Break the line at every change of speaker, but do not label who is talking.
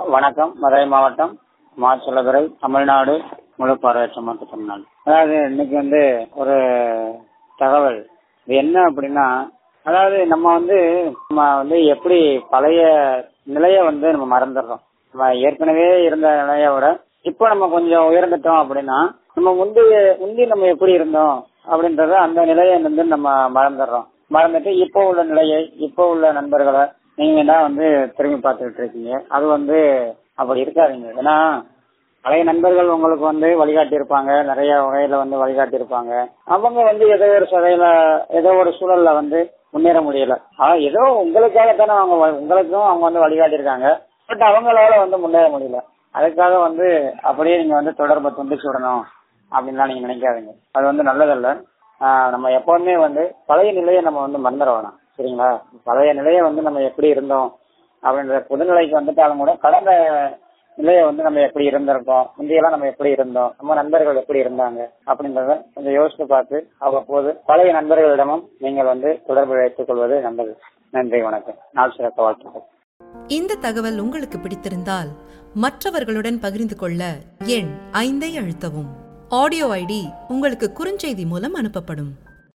வணக்கம் மதுரை மாவட்டம் மாச்சலதுறை தமிழ்நாடு முழு பார்வையற்ற மாற்றுத்திறனாளி அதாவது இன்னைக்கு வந்து ஒரு தகவல் இது என்ன அப்படின்னா அதாவது நம்ம வந்து நம்ம வந்து எப்படி பழைய நிலைய வந்து நம்ம மறந்துடுறோம் நம்ம ஏற்கனவே இருந்த நிலைய விட இப்போ நம்ம கொஞ்சம் உயர்ந்துட்டோம் அப்படின்னா நம்ம முந்தைய முந்தி நம்ம எப்படி இருந்தோம் அப்படின்றத அந்த நிலையை வந்து நம்ம மறந்துடுறோம் மறந்துட்டு இப்போ உள்ள நிலையை இப்போ உள்ள நண்பர்களை நீங்க தான் வந்து திரும்பி பார்த்துக்கிட்டு இருக்கீங்க அது வந்து அப்படி இருக்காதீங்க ஏன்னா பழைய நண்பர்கள் உங்களுக்கு வந்து வழிகாட்டி இருப்பாங்க நிறைய வகையில வந்து வழிகாட்டி இருப்பாங்க அவங்க வந்து ஏதோ ஒரு சதையில ஏதோ ஒரு சூழல்ல வந்து முன்னேற முடியல ஆனா ஏதோ உங்களுக்காகத்தானே அவங்க வ- உங்களுக்கும் அவங்க வந்து வழிகாட்டி இருக்காங்க பட் அவங்களால வந்து முன்னேற முடியல அதுக்காக வந்து அப்படியே நீங்க வந்து தொடர்பை துண்டிச்சு விடணும் அப்படின்லாம் நீங்க நினைக்காதீங்க அது வந்து நல்லதல்ல ஆஹ் நம்ம எப்பவுமே வந்து பழைய நிலையை நம்ம வந்து மறந்துட வேணாம் சரிங்களா பழைய நிலையை வந்து நம்ம எப்படி இருந்தோம் அப்படின்ற புதுநிலைக்கு வந்துட்டாலும் கூட கடந்த நிலையை வந்து நம்ம எப்படி இருந்திருக்கோம் முந்தையெல்லாம் நம்ம எப்படி இருந்தோம் நம்ம நண்பர்கள் எப்படி இருந்தாங்க அப்படின்றத கொஞ்சம் யோசித்து பார்த்து அவ்வப்போது பழைய நண்பர்களிடமும் நீங்கள் வந்து தொடர்பு வைத்துக் கொள்வது நல்லது நன்றி வணக்கம் நாள் சிறக்க வாழ்த்துக்கள்
இந்த தகவல் உங்களுக்கு பிடித்திருந்தால் மற்றவர்களுடன் பகிர்ந்து கொள்ள எண் ஐந்தை அழுத்தவும் ஆடியோ ஐடி உங்களுக்கு குறுஞ்செய்தி மூலம் அனுப்பப்படும்